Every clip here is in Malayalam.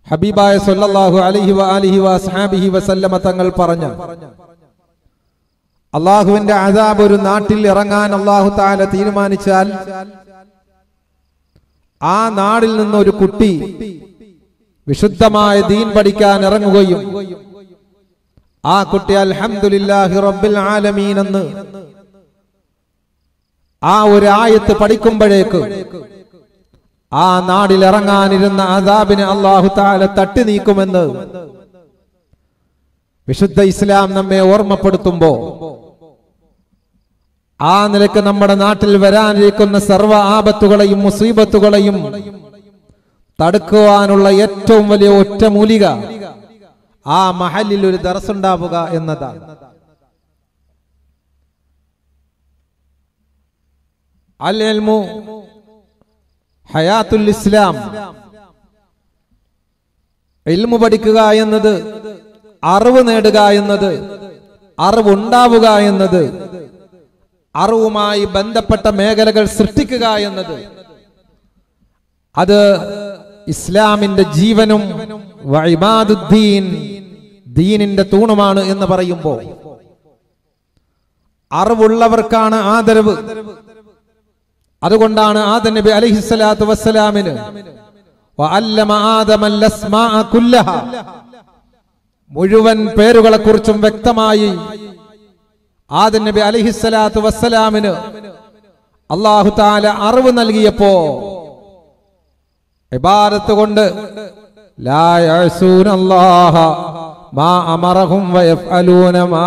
ഹബീബായ സല്ലല്ലാഹു അലൈഹി വ ആലിഹി വസ്ഹാബിഹി വസല്ലമ തങ്ങൾ പറഞ്ഞ അള്ളാഹുവിന്റെ അതാബ് ഒരു നാട്ടിൽ ഇറങ്ങാൻ അള്ളാഹു താല തീരുമാനിച്ചാൽ ആ നാടിൽ നിന്ന് ഒരു കുട്ടി വിശുദ്ധമായ ദീൻ പഠിക്കാൻ ഇറങ്ങുകയും ആ കുട്ടി അൽഹംദുലില്ലാഹി റബ്ബിൽ ആലമീൻ എന്ന് ആ ഒരു ആയത്ത് പഠിക്കുമ്പോഴേക്ക് ആ നാടിൽ ഇറങ്ങാനിരുന്ന അതാബിനെ അള്ളാഹു താല തട്ടി നീക്കുമെന്ന് വിശുദ്ധ ഇസ്ലാം നമ്മെ ഓർമ്മപ്പെടുത്തുമ്പോ ആ നിലക്ക് നമ്മുടെ നാട്ടിൽ വരാനിരിക്കുന്ന സർവ്വ ആപത്തുകളെയും മുസീബത്തുകളെയും തടുക്കുവാനുള്ള ഏറ്റവും വലിയ ഒറ്റമൂലിക ആ മഹലിൽ ഒരു ദറസുണ്ടാവുക എന്നതാണ് അൽ എൽമു ഹയാത്തുൽ ഇസ്ലാം ഇൽമു പഠിക്കുക എന്നത് അറിവ് നേടുക എന്നത് അറിവുണ്ടാവുക എന്നത് അറിവുമായി ബന്ധപ്പെട്ട മേഖലകൾ സൃഷ്ടിക്കുക എന്നത് അത് ഇസ്ലാമിന്റെ ജീവനും വൈബാദുദ്ദീൻ ദീനിന്റെ തൂണുമാണ് എന്ന് പറയുമ്പോൾ അറിവുള്ളവർക്കാണ് ആദരവ് അതുകൊണ്ടാണ് ആദ നബി അലഹിസ്സലാത്തു വസ്സലാമിന് വഅല്ലമ ആദമൽ അസ്മാഅ കുല്ലഹ മുഴുവൻ പേരുകളെ കുറിച്ചും വ്യക്തമായി ആദ നബി അലഹിസ്സലാത്തു വസ്സലാമിന് അള്ളാഹു താല അറിവ് നൽകിയപ്പോ ഇബാദത്ത് കൊണ്ട് ലാ യഅസൂന അല്ലാഹ മാ അമറഹും വയഫ്അലൂന മാ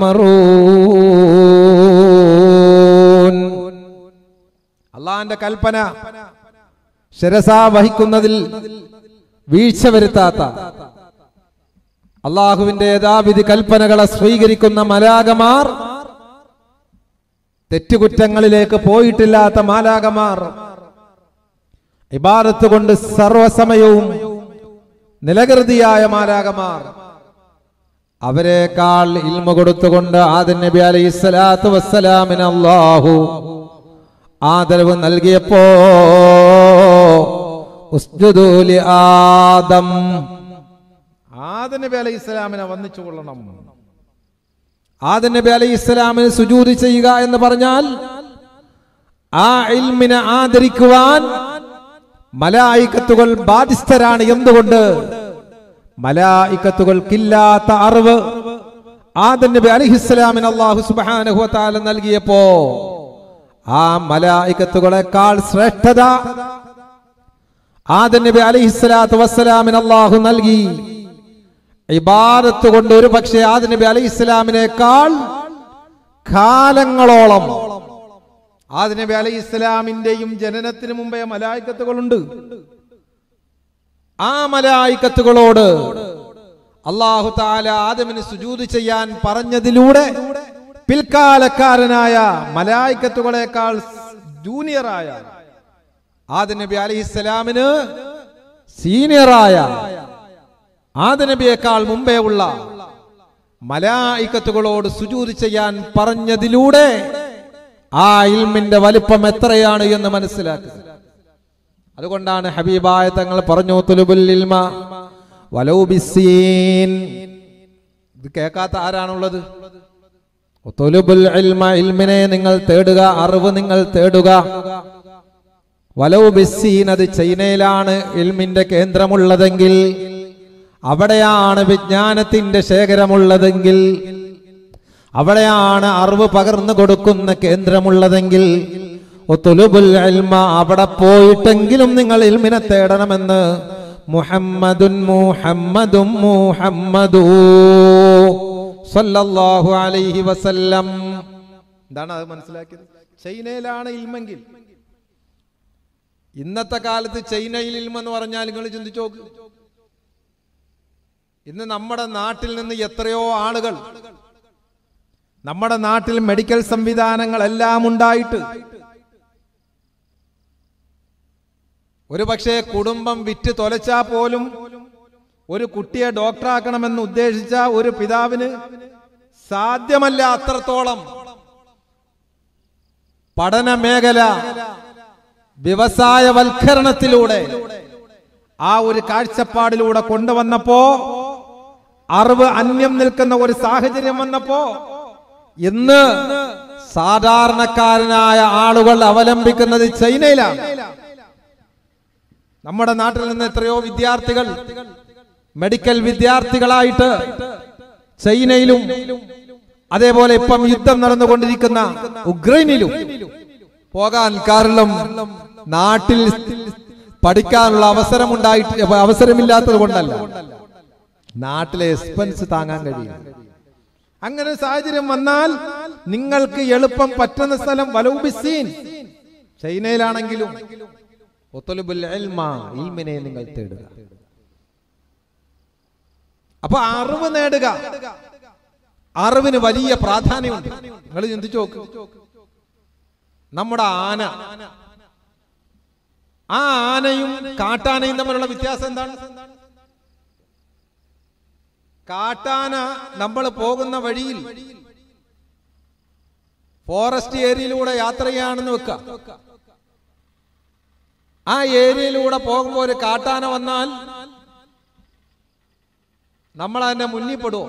യുഅ്മറൂൻ അള്ളാഹിന്റെ കൽപ്പന ശിരസാ വഹിക്കുന്നതിൽ വീഴ്ച വരുത്താത്ത അള്ളാഹുവിന്റെ യഥാവിധി കൽപ്പനകളെ സ്വീകരിക്കുന്ന മലാകമാർ തെറ്റുകുറ്റങ്ങളിലേക്ക് പോയിട്ടില്ലാത്ത മാലാകമാർ ഇബാദത്ത് കൊണ്ട് സർവസമയവും നിലകൃതിയായ മാലാകമാർ അവരെക്കാൾ ഇൽമ കൊടുത്തുകൊണ്ട് ആദൻ നബി അലൈഹി സ്വലാത്തു വസ്സലാമിന് അള്ളാഹു ആദരവ് നൽകിയപ്പോ ഉസ്ജുദൂലി ആദം ആദം നബി അലൈഹി ഇസ്ലാമിനെ വന്നിച്ചു കൊള്ളണം ആദം നബി അലൈഹി ഇസ്ലാമിന് സുജൂത് ചെയ്യുക എന്ന് പറഞ്ഞാൽ ആ ഇൽമിനെ ആദരിക്കുവാൻ മലായിക്കത്തുകൾ ബാധ്യസ്ഥരാണ് എന്തുകൊണ്ട് മലായിക്കത്തുകൾക്കില്ലാത്ത അറിവ് ആദം നബി അലിഹിസ്ലാമിന് അള്ളാഹു സുബാനഹു താല നൽകിയപ്പോ ആ മലായിക്കത്തുകളെക്കാൾ ശ്രേഷ്ഠത ആദം നബി അലിഹിസ്ലാത്തു വസ്സലാമിന് അള്ളാഹു നൽകി ഇബാദത്ത് കൊണ്ട് ഒരു പക്ഷേ ആദം നബി അലൈഹി ഇസ്ലാമിനേക്കാൾ കാലങ്ങളോളം ആദം നബി അലൈഹി ഇസ്ലാമിന്റെയും ജനനത്തിന് മുമ്പേ മലായിക്കത്തുകളുണ്ട് ആ മലായിക്കത്തുകളോട് അള്ളാഹു താല ആദമിന് സുജൂത് ചെയ്യാൻ പറഞ്ഞതിലൂടെ പിൽക്കാലക്കാരനായ മലായിക്കത്തുകളെക്കാൾ ജൂനിയറായ ആദം നബി അലൈഹി ഇസ്ലാമിന് സീനിയറായ ആദനബിയേക്കാൾ മുമ്പേ ഉള്ള മലായിക്കത്തുകളോട് സുജൂത് ചെയ്യാൻ പറഞ്ഞതിലൂടെ ആ ഇൽമിന്റെ വലിപ്പം എത്രയാണ് എന്ന് മനസ്സിലാക്കുക അതുകൊണ്ടാണ് ഹബീബായ തങ്ങൾ പറഞ്ഞു തുലുബുൽ ഇൽമ വലൗ ബിസ്സീൻ ഇത് കേൾക്കാത്ത ആരാണുള്ളത് തുലുബുൽ ഇൽമ ഇൽമിനെ നിങ്ങൾ തേടുക അറിവ് നിങ്ങൾ തേടുക വലൗ ബിസ്സീൻ അത് ചൈനയിലാണ് ഇൽമിന്റെ കേന്ദ്രമുള്ളതെങ്കിൽ അവിടെയാണ് വിജ്ഞാനത്തിന്റെ ശേഖരമുള്ളതെങ്കിൽ അവിടെയാണ് അറിവ് പകർന്നു കൊടുക്കുന്ന കേന്ദ്രമുള്ളതെങ്കിൽ ഒത്തുലുബുൽ ഇൽമ അവിടെ പോയിട്ടെങ്കിലും നിങ്ങൾ ഇൽമിനെ തേടണമെന്ന് മുഹമ്മദുൻ മുഹമ്മദും മുഹമ്മദൂ സല്ലല്ലാഹു അലൈഹി വസല്ലം എന്താണ് അത് മനസ്സിലാക്കിയത് ചൈനയിലാണ് ഇൽമെങ്കിൽ ഇന്നത്തെ കാലത്ത് ചൈനയിൽ ഇൽമെന്ന് പറഞ്ഞാൽ നിങ്ങൾ ചിന്തിച്ചു നോക്ക് ഇന്ന് നമ്മുടെ നാട്ടിൽ നിന്ന് എത്രയോ ആളുകൾ നമ്മുടെ നാട്ടിൽ മെഡിക്കൽ സംവിധാനങ്ങൾ എല്ലാം ഉണ്ടായിട്ട് ഒരു പക്ഷേ കുടുംബം വിറ്റ് തൊലച്ചാ പോലും ഒരു കുട്ടിയെ ഡോക്ടറാക്കണമെന്ന് ഉദ്ദേശിച്ച ഒരു പിതാവിന് സാധ്യമല്ല അത്രത്തോളം പഠന മേഖല വ്യവസായവൽക്കരണത്തിലൂടെ ആ ഒരു കാഴ്ചപ്പാടിലൂടെ കൊണ്ടുവന്നപ്പോ അറിവ് അന്യം നിൽക്കുന്ന ഒരു സാഹചര്യം വന്നപ്പോ ഇന്ന് സാധാരണക്കാരനായ ആളുകൾ അവലംബിക്കുന്നത് ചൈനയിലാണ് നമ്മുടെ നാട്ടിൽ നിന്ന് എത്രയോ വിദ്യാർത്ഥികൾ മെഡിക്കൽ വിദ്യാർത്ഥികളായിട്ട് ചൈനയിലും അതേപോലെ ഇപ്പം യുദ്ധം നടന്നുകൊണ്ടിരിക്കുന്ന ഉക്രൈനിലും പോകാൻ കാരണം നാട്ടിൽ പഠിക്കാനുള്ള അവസരം ഉണ്ടായിട്ട് അവസരമില്ലാത്തത് കൊണ്ടല്ല നാട്ടിലെ എക്സ്പെൻസ് താങ്ങാൻ കഴിയും അങ്ങനെ ഒരു സാഹചര്യം വന്നാൽ നിങ്ങൾക്ക് എളുപ്പം പറ്റുന്ന സ്ഥലം വലൗബിസീൻ ചൈനയിലാണെങ്കിലും ഒത്തലുബുൽ ഇൽമ, ഇൽമിനെ നിങ്ങൾ തേടുക അപ്പൊ അറിവ് നേടുക അറിവിന് വലിയ പ്രാധാന്യമുണ്ട് നിങ്ങൾ ചിന്തിച്ചു നോക്ക് നമ്മുടെ ആന ആ ആനയും കാട്ടാനയും തമ്മിലുള്ള വ്യത്യാസം എന്താണ് കാട്ടാന നമ്മൾ പോകുന്ന വഴിയിൽ ഫോറസ്റ്റ് ഏരിയയിലൂടെ യാത്ര ചെയ്യാണെന്ന് വെക്ക ആ ഏരിയയിലൂടെ പോകുമ്പോൾ ഒരു കാട്ടാന വന്നാൽ നമ്മൾ അതിന്റെ മുന്നിൽ പെടുവോ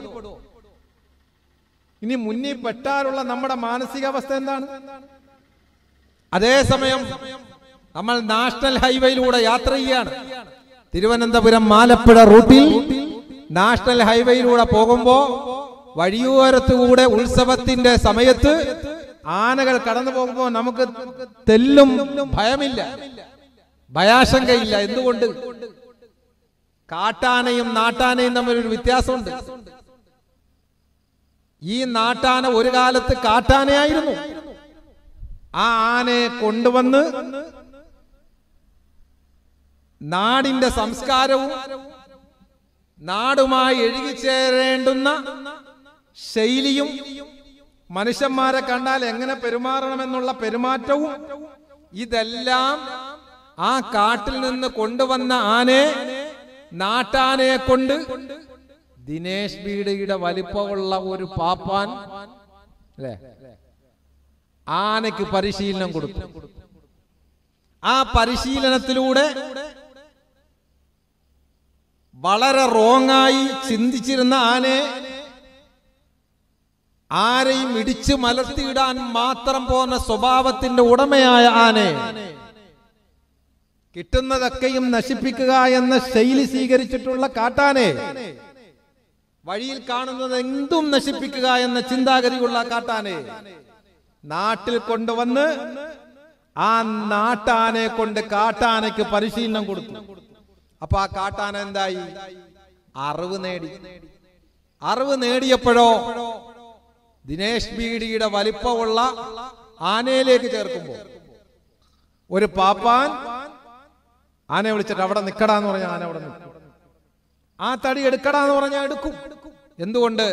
ഇനി മുന്നിൽ പെട്ടാലുള്ള നമ്മുടെ മാനസികാവസ്ഥ എന്താണ് അതേസമയം നമ്മൾ നാഷണൽ ഹൈവേയിലൂടെ യാത്ര ചെയ്യാണ് തിരുവനന്തപുരം മാലപ്പുഴ റൂട്ടിൽ നാഷണൽ ഹൈവേയിലൂടെ പോകുമ്പോ വഴിയോരത്തുകൂടെ ഉത്സവത്തിന്റെ സമയത്ത് ആനകൾ കടന്നു പോകുമ്പോൾ നമുക്ക് തെല്ലും ഭയമില്ല ഭയാശങ്കയില്ല എന്തുകൊണ്ട് കാട്ടാനയും നാട്ടാനയും തമ്മിലൊരു വ്യത്യാസമുണ്ട് ഈ നാട്ടാന ഒരു കാലത്ത് കാട്ടാനയായിരുന്നു ആ ആനയെ കൊണ്ടുവന്ന് നാടിന്റെ സംസ്കാരവും നാടുമായി എഴുകിച്ചേരേണ്ടുന്ന ശൈലിയും മനുഷ്യന്മാരെ കണ്ടാൽ എങ്ങനെ പെരുമാറണമെന്നുള്ള പെരുമാറ്റവും ഇതെല്ലാം ആ കാട്ടിൽ നിന്ന് കൊണ്ടുവന്ന ആനയെ നാട്ടാനയെ കൊണ്ട് ദിനേശ് ബീഡിയുടെ വലിപ്പമുള്ള ഒരു പാപ്പാൻ അല്ലേ ആനയ്ക്ക് പരിശീലനം കൊടുത്തു ആ പരിശീലനത്തിലൂടെ വളരെ റോങ്ങായി ചിന്തിച്ചിരുന്ന ആനയെ ആരെയും ഇടിച്ചു മലർത്തിയിടാൻ മാത്രം പോന്ന സ്വഭാവത്തിന്റെ ഉടമയായ ആനയെ കിട്ടുന്നതൊക്കെയും നശിപ്പിക്കുക എന്ന ശൈലി സ്വീകരിച്ചിട്ടുള്ള കാട്ടാനെ വഴിയിൽ കാണുന്നത് എന്തും നശിപ്പിക്കുക എന്ന ചിന്താഗതിയുള്ള കാട്ടാനെ നാട്ടിൽ കൊണ്ടുവന്ന് ആ നാട്ടാനെ കൊണ്ട് കാട്ടാനയ്ക്ക് പരിശീലനം കൊടുത്തു അപ്പൊ ആ കാട്ടാന എന്തായി അറിവ് നേടി അറിവ് നേടിയപ്പോഴോ ദിനേശ് ബീഡിയുടെ വലിപ്പമുള്ള ആനയിലേക്ക് ചേർക്കുമ്പോ ഒരു പാപ്പാൻ ആനയെ വിളിച്ചിട്ട് അവിടെ നിക്കടാന്ന് പറഞ്ഞ ആന അവിടെ നിൽക്കും ആ തടി എടുക്കടാന്ന് പറഞ്ഞാൽ എടുക്കും എന്തുകൊണ്ട്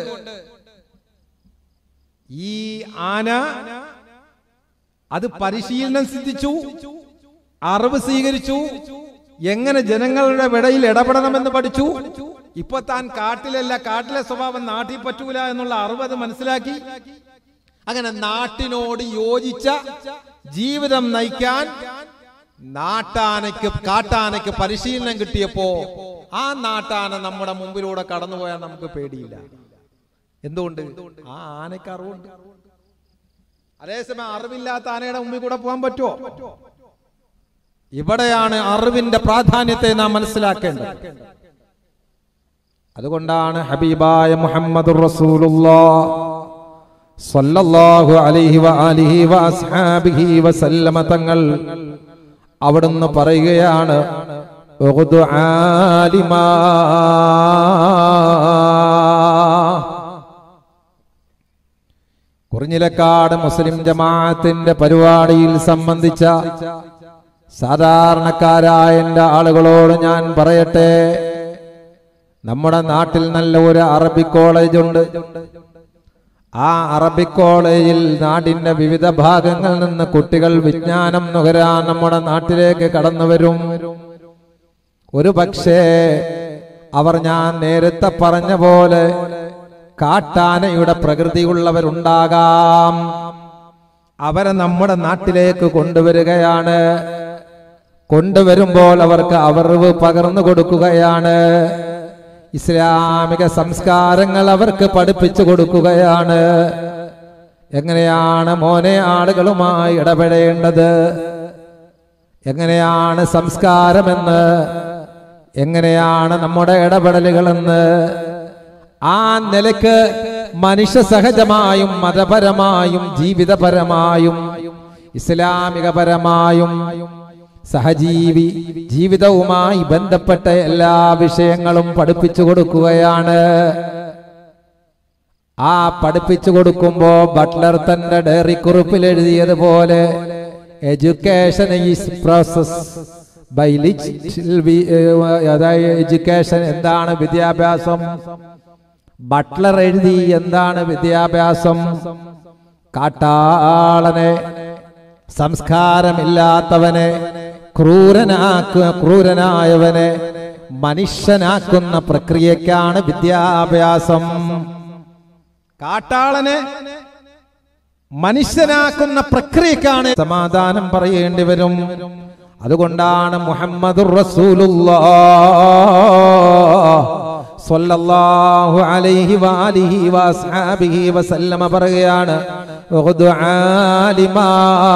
ഈ ആന അത് പരിശീലനം സിദ്ധിച്ചു അറിവ് സ്വീകരിച്ചു എങ്ങനെ ജനങ്ങളുടെ ഇടയിൽ ഇടപെടണമെന്ന് പഠിച്ചു ഇപ്പൊ താൻ കാട്ടിലല്ല കാട്ടിലെ സ്വഭാവം നാട്ടിൽ പറ്റൂല എന്നുള്ള അറിവ് അത് മനസ്സിലാക്കി അങ്ങനെ നാട്ടിനോട് യോജിച്ച ജീവിതം നയിക്കാൻ നാട്ടാനയ്ക്ക് കാട്ടാനയ്ക്ക് പരിശീലനം കിട്ടിയപ്പോ ആ നാട്ടാന നമ്മുടെ മുമ്പിലൂടെ കടന്നുപോയാൽ നമുക്ക് പേടിയില്ല എന്തുകൊണ്ട് ആ ആനയ്ക്ക് അറിവുണ്ട് അതേസമയം അറിവില്ലാത്ത ആനയുടെ മുമ്പിൽ കൂടെ പോകാൻ പറ്റുമോ ഇവിടെയാണ് അറിവിന്റെ പ്രാധാന്യത്തെ നാം മനസ്സിലാക്കേണ്ടത് അതുകൊണ്ടാണ് ഹബീബായ മുഹമ്മദ് സല്ലല്ലാഹു അലൈഹി വ ആലിഹി വ അസ്ഹാബിഹി വസല്ലമ തങ്ങൾ അവിടുന്ന് പറയുകയാണ് ഉഖ്ദു ആലിമാ കുറിഞ്ഞിലക്കാട് മുസ്ലിം ജമാഅത്തിന്റെ പരിപാടിയിൽ സംബന്ധിച്ച സാധാരണക്കാരായ എൻ്റെ ആളുകളോട് ഞാൻ പറയട്ടെ നമ്മുടെ നാട്ടിൽ നല്ല ഒരു അറബി കോളേജ് ഉണ്ട് ആ അറബി കോളേജിൽ നാടിന്റെ വിവിധ ഭാഗങ്ങളിൽ നിന്ന് കുട്ടികൾ വിജ്ഞാനം നുകരാൻ നമ്മുടെ നാട്ടിലേക്ക് കടന്നു വരും ഒരു പക്ഷേ അവർ ഞാൻ നേരത്തെ പറഞ്ഞ പോലെ കാട്ടാനയുടെ പ്രകൃതിയുള്ളവരുണ്ടാകാം അവരെ നമ്മുടെ നാട്ടിലേക്ക് കൊണ്ടുവരികയാണ് കൊണ്ടുവരുമ്പോൾ അവർക്ക് അറിവ് പകർന്നു കൊടുക്കുകയാണ് ഇസ്ലാമിക സംസ്കാരങ്ങൾ അവർക്ക് പഠിപ്പിച്ചു കൊടുക്കുകയാണ് എങ്ങനെയാണ് മോനെ ആളുകളുമായി ഇടപെടേണ്ടത് എങ്ങനെയാണ് സംസ്കാരമെന്ന് എങ്ങനെയാണ് നമ്മുടെ ഇടപെടലുകളെന്ന് ആ നിലക്ക് മനുഷ്യ സഹജമായും മതപരമായും ജീവിതപരമായും ഇസ്ലാമികപരമായും സഹജീവി ജീവിതവുമായി ബന്ധപ്പെട്ട എല്ലാ വിഷയങ്ങളും പഠിപ്പിച്ചു കൊടുക്കുകയാണ് ആ പഠിപ്പിച്ചു കൊടുക്കുമ്പോ ബട്ട്ലർ തന്റെ ഡയറി കുറിപ്പിൽ എഴുതിയതുപോലെ എഡ്യൂക്കേഷൻ ഈസ് പ്രോസസ് ബൈ അതായത് എഡ്യൂക്കേഷൻ എന്താണ് വിദ്യാഭ്യാസം ബട്ട്ലർ എഴുതി എന്താണ് വിദ്യാഭ്യാസം കാട്ടാളനെ സംസ്കാരമില്ലാത്തവനെ ക്രൂരനാക്കു ക്രൂരനായവനെ മനുഷ്യനാക്കുന്ന പ്രക്രിയക്കാണ് വിദ്യാഭ്യാസം കാട്ടാളനെ മനുഷ്യനാക്കുന്ന പ്രക്രിയക്കാണ് സമാധാനം പറയേണ്ടി വരും അതുകൊണ്ടാണ് മുഹമ്മദുർ സ്വല്ലല്ലാഹു അലൈഹി വാലിഹി വസ്ഹാബിഹി വസല്ലമ പറയുകയാണ് ഉഖ്ദു ആലിമാ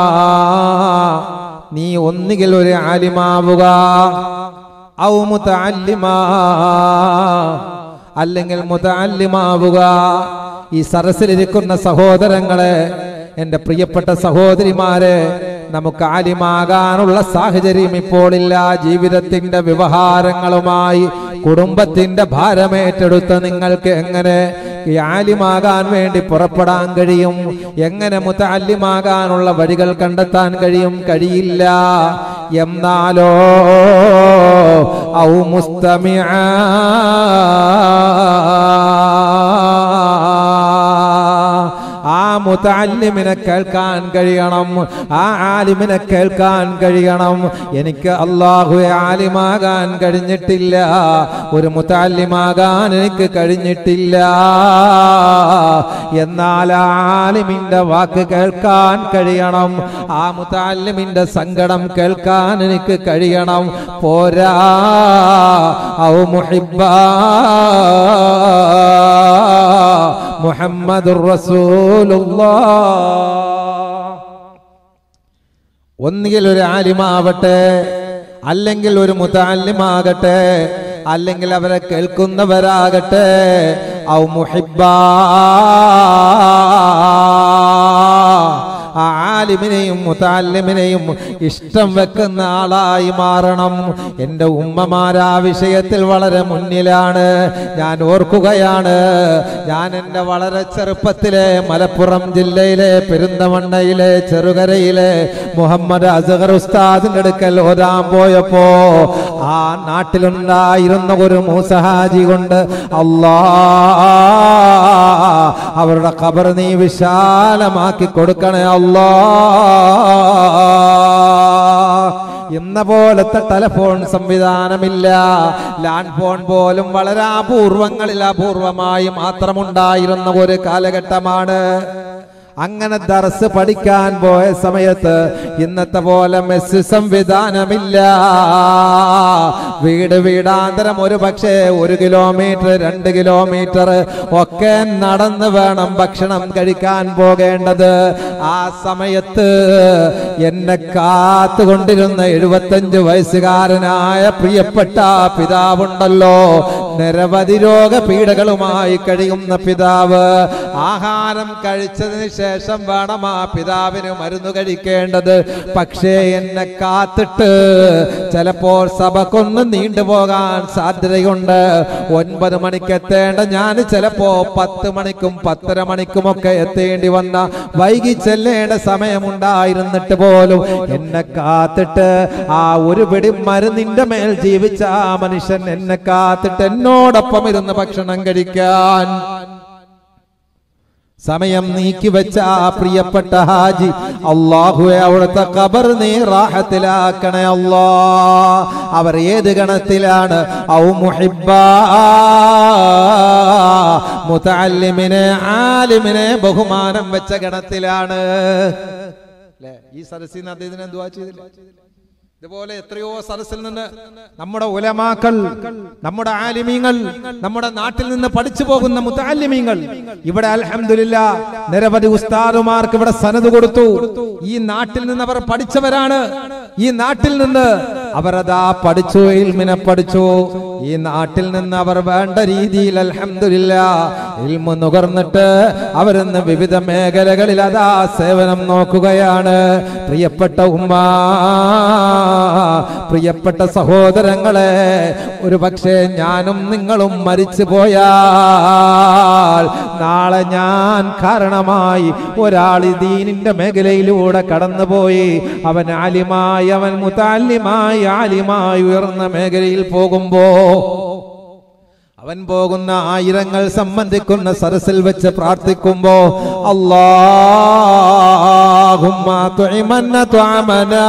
നീ ഒന്നുകിൽ ഒരു ആലിമാവുക ഔ മുതഅല്ലിമാ അല്ലെങ്കിൽ മുതഅല്ലിമാവുക ഈ സരസിലിരിക്കുന്ന സഹോദരങ്ങളെ എൻ്റെ പ്രിയപ്പെട്ട സഹോദരിമാരെ നമുക്ക് ആലിമാകാനുള്ള സാഹചര്യം ഇപ്പോഴില്ല ജീവിതത്തിന്റെ വ്യവഹാരങ്ങളുമായി കുടുംബത്തിന്റെ ഭാരമേറ്റെടുത്ത നിങ്ങൾക്ക് എങ്ങനെ ഈ ആലിമാകാൻ വേണ്ടി പുറപ്പെടാൻ കഴിയും എങ്ങനെ മുത്തല്ലിമാകാനുള്ള വഴികൾ കണ്ടെത്താൻ കഴിയും കഴിയില്ല എന്നാലോ ഔ മുസ്തമിഅ ആ മുത്തല്ലിമിനെ കേൾക്കാൻ കഴിയണം ആ ആലിമിനെ കേൾക്കാൻ കഴിയണം എനിക്ക് അള്ളാഹുവെ ആലിമാകാൻ കഴിഞ്ഞിട്ടില്ല ഒരു മുത്തല്ലിമാകാൻ എനിക്ക് കഴിഞ്ഞിട്ടില്ല എന്നാൽ ആ ആലിമിന്റെ വാക്ക് കേൾക്കാൻ കഴിയണം ആ മുത്തല്ലിമിന്റെ സങ്കടം കേൾക്കാൻ എനിക്ക് കഴിയണം പോരാ ഔ മുഹിബ്ബ മുഹമ്മദുർ റസൂലുള്ളാഹ് ഒന്നുകിൽ ഒരു ആലിമാവട്ടെ അല്ലെങ്കിൽ ഒരു മുതാലിമാകട്ടെ അല്ലെങ്കിൽ അവരെ കേൾക്കുന്നവരാകട്ടെ ഔ മുഹിബ്ബ ആ ആലിമിനെയും മുതാലിമിനെയും ഇഷ്ടം വെക്കുന്ന ആളായി മാറണം എൻ്റെ ഉമ്മമാരാ വിഷയത്തിൽ വളരെ മുന്നിലാണ് ഞാൻ ഓർക്കുകയാണ് ഞാൻ എൻ്റെ വളരെ ചെറുപ്പത്തിലെ മലപ്പുറം ജില്ലയിലെ പെരുന്തമണ്ണയിലെ ചെറുകരയിലെ മുഹമ്മദ് അസഹർ ഉസ്താദിന്റെ അടുക്കൽ ഓതാൻ പോയപ്പോ ആ നാട്ടിലുണ്ടായിരുന്ന ഒരു മൂസഹാജി കൊണ്ട് അല്ലാ അവരുടെ ഖബർ നീ വിശാലമാക്കി കൊടുക്കണേ അല്ലാ എന്ന പോലത്തെ ടെലഫോൺ സംവിധാനമില്ല ലാൻഡ് ഫോൺ പോലും വളരെ അപൂർവങ്ങളിൽ അപൂർവമായി മാത്രമുണ്ടായിരുന്ന ഒരു കാലഘട്ടമാണ് അങ്ങനെ ദർസ് പഠിക്കാൻ പോയ സമയത്ത് ഇന്നത്തെ പോലെ മെസ് സംവിധാനമില്ല വീട് വീടാന്തരം ഒരു പക്ഷേ ഒരു കിലോമീറ്റർ രണ്ട് കിലോമീറ്റർ ഒക്കെ നടന്ന് വേണം ഭക്ഷണം കഴിക്കാൻ പോകേണ്ടത് ആ സമയത്ത് എന്നെ കാത്തുകൊണ്ടിരുന്ന എഴുപത്തഞ്ച് വയസ്സുകാരനായ പ്രിയപ്പെട്ട പിതാവുണ്ടല്ലോ നിരവധി രോഗപീഠകളുമായി കഴിയുന്ന പിതാവ് ആഹാരം കഴിച്ചതിന് ശേഷം വേണം ആ പിതാവിന് മരുന്ന് കഴിക്കേണ്ടത് പക്ഷേ എന്നെ കാത്തിട്ട് ചിലപ്പോൾ സഭക്കൊന്ന് നീണ്ടുപോകാൻ സാധ്യതയുണ്ട് ഒൻപത് മണിക്ക് എത്തേണ്ട ഞാൻ ചിലപ്പോ പത്ത് മണിക്കും പത്തര മണിക്കുമൊക്കെ എത്തേണ്ടി വന്ന വൈകി ചെല്ലേണ്ട സമയമുണ്ടായിരുന്നിട്ട് പോലും എന്നെ കാത്തിട്ട് ആ ഒരു പിടി മരുന്നിന്റെ മേൽ ജീവിച്ച ആ മനുഷ്യൻ എന്നെ കാത്തിട്ട് എന്നോടൊപ്പം ഇരുന്ന് ഭക്ഷണം കഴിക്കാൻ സമയം നീക്കി വെച്ച ആ പ്രിയപ്പെട്ട ഹാജി അള്ളാഹുവെ അവിടുത്തെ ഖബർ നീ റാഹത്തിലാക്കണേ അല്ലാ അവർ ഏത് ഗണത്തിലാണ് ഔ മുഹിബ്ബ മുതല്ലിമിനെ ആലിമിനെ ബഹുമാനം വെച്ച ഗണത്തിലാണ് അല്ലേ ഈ സദസ്സിൽ നിന്ന് അദ്ദേഹത്തിന് എന്തുവാ ചെയ്തില്ല ഇതുപോലെ എത്രയോ സദസ്സിൽ നിന്ന് നമ്മുടെ ഉലമാക്കൾ നമ്മുടെ ആലിമീങ്ങൾ നമ്മുടെ നാട്ടിൽ നിന്ന് പഠിച്ചു പോകുന്ന മുത്താലിമീങ്ങൾ ഇവിടെ അൽഹംദുലില്ല നിരവധി ഉസ്താദുമാർക്ക് ഇവിടെ സനത് കൊടുത്തു ഈ നാട്ടിൽ നിന്ന് അവർ പഠിച്ചവരാണ് ഈ നാട്ടിൽ നിന്ന് അവരതാ പഠിച്ചു ഇൽമിനെ പഠിച്ചു ഈ നാട്ടിൽ നിന്ന് അവർ വേണ്ട രീതിയിൽ അൽഹംദുലില്ല ഇൽമു നുകർന്നിട്ട് അവരിന്ന് വിവിധ മേഖലകളിൽ അതാ സേവനം നോക്കുകയാണ് പ്രിയപ്പെട്ട ഉമ്മ പ്രിയപ്പെട്ട സഹോദരങ്ങളെ ഒരു പക്ഷേ ഞാനും നിങ്ങളും മരിച്ചു പോയാൽ നാളെ ഞാൻ കാരണമായി ഒരാൾ ഈ ദീനിന്റെ മേഖലയിലൂടെ കടന്നുപോയി അവൻ ആലിമായി അവൻ മുത്താലിമായി ആലിമായി ഉയർന്ന മേഖലയിൽ പോകുമ്പോ അവൻ പോകുന്ന ആയിരങ്ങൾ സംബന്ധിക്കുന്ന സരസിൽ വെച്ച് പ്രാർത്ഥിക്കുമ്പോ അല്ലാഹുമ്മ തുഇമന്ന തുഅമനാ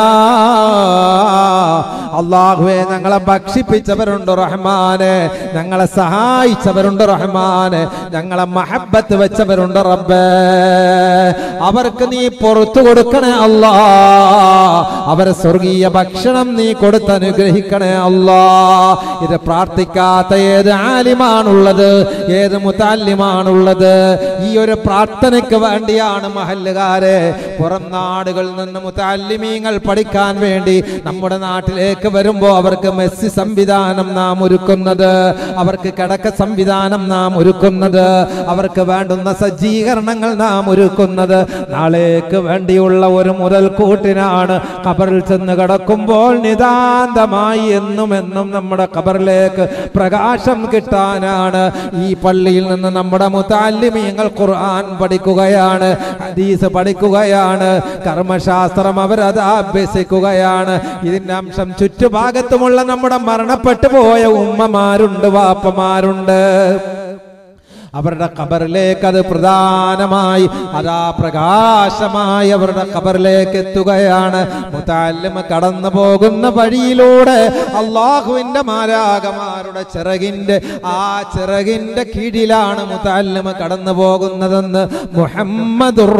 അള്ളാഹുവെ ഞങ്ങളെ ഭക്ഷിപ്പിച്ചവരുണ്ട് റഹ്മാനെ ഞങ്ങളെ സഹായിച്ചവരുണ്ട് റഹ്മാനെ ഞങ്ങളെ മഹബത്ത് വെച്ചവരുണ്ട് റബ്ബേ അവർക്ക് നീ പുറത്തു കൊടുക്കണേ അല്ലാ അവരെ സ്വർഗീയ ഭക്ഷണം നീ കൊടുത്ത് അനുഗ്രഹിക്കണേ അല്ലാ ഇത് പ്രാർത്ഥിക്കാത്ത ഏത് ആലിമാണുള്ളത് ഏത് മുത്താലിമാണുള്ളത് ഈ ഒരു പ്രാർത്ഥനയ്ക്ക് വേണ്ടിയാണ് മഹല്ലുകാരെ പുറം നാടുകളിൽ നിന്ന് മുത്താലിമീങ്ങൾ പഠിക്കാൻ വേണ്ടി നമ്മുടെ നാട്ടിലേക്ക് വരുമ്പോൾ അവർക്ക് മെസ്സി സംവിധാനം നാം ഒരുക്കുന്നത് അവർക്ക് കിടക്ക സംവിധാനം നാം ഒരുക്കുന്നത് അവർക്ക് വേണ്ടുന്ന സജ്ജീകരണങ്ങൾ നാം ഒരുക്കുന്നത് നാളേക്ക് വേണ്ടിയുള്ള ഒരു മുതൽക്കൂട്ടിനാണ് ഖബറിൽ ചെന്ന് കിടക്കുമ്പോൾ നിതാന്തമായി എന്നും എന്നും നമ്മുടെ ഖബറിലേക്ക് പ്രകാശം കിട്ടാനാണ് ഈ പള്ളിയിൽ നിന്ന് നമ്മുടെ മുത്താലിമീങ്ങൾ ഖുർആൻ പഠിക്കുകയാണ് ഹദീസ് പഠിക്കുകയാണ് കർമ്മശാസ്ത്രം അവരത് അഭ്യസിക്കുകയാണ് ഇതിന്റെ അംശം ചുറ്റുഭാഗത്തുമുള്ള നമ്മുടെ മരണപ്പെട്ടു പോയ ഉമ്മമാരുണ്ട് വാപ്പമാരുണ്ട് അവരുടെ ഖബറിലേക്ക് അത് പ്രധാനമായി അതാ പ്രകാശമായി അവരുടെ ഖബറിലേക്ക് എത്തുകയാണ് മുത്താലിമ കടന്നു പോകുന്ന വഴിയിലൂടെ അള്ളാഹുവിന്റെ മാരാകമാരുടെ ചിറകിന്റെ ആ ചിറകിന്റെ കീഴിലാണ് മുത്താലിമ കടന്നു പോകുന്നതെന്ന് മുഹമ്മദുർ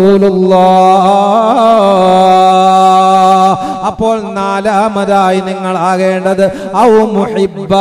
റസൂലുള്ള അപ്പോൾ നാലാമതായി നിങ്ങൾ ആകേണ്ടത് ഔ മുഹിബ്ബ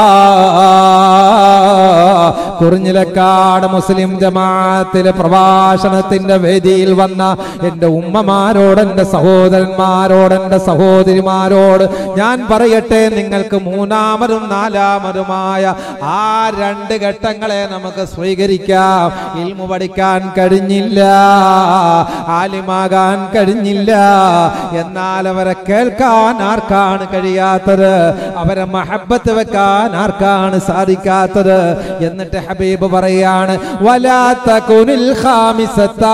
കുറിഞ്ഞിലക്കാട് മുസ്ലിം ജമാഅത്തിലെ പ്രഭാഷണത്തിന്റെ വേദിയിൽ വന്ന എൻ്റെ ഉമ്മമാരോട് എൻ്റെ സഹോദരന്മാരോട് എൻ്റെ സഹോദരിമാരോട് ഞാൻ പറയട്ടെ നിങ്ങൾക്ക് മൂന്നാമതും നാലാമതുമായ ആ രണ്ട് ഘട്ടങ്ങളെ നമുക്ക് സ്വീകരിക്കാം ഇൽമു പഠിക്കാൻ കഴിഞ്ഞില്ല ആലിമാകാൻ കഴിഞ്ഞില്ല എന്നാൽ അവരെ കേൾക്കാൻ ആർക്കാണ് കഴിയാത്തത് അവരെ മഹബത്ത് വെക്കാൻ ആർക്കാണ് സാധിക്കാത്തത് എന്നിട്ട് ഹബീബ് പറയാണ് വലാത്ത കുനിൽ ഖാമിസത്താ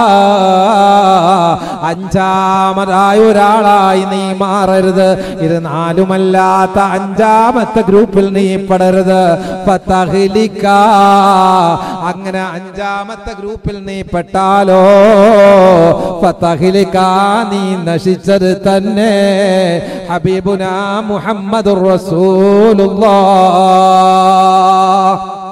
അഞ്ചാമതായ ഒരാളായി നീ മാറരുത് ഇത് നാലുമല്ലാത്ത അഞ്ചാമത്തെ ഗ്രൂപ്പിൽ നീ പെടരുത് ഫതഹ്ലിക. അങ്ങനെ അഞ്ചാമത്തെ ഗ്രൂപ്പിൽ നീ പെട്ടാലോ ഫതഹ്ലിക, നീ നശിച്ചത് തന്നെ ഹബീബുന മുഹമ്മദുർ റസൂലുള്ളാഹ്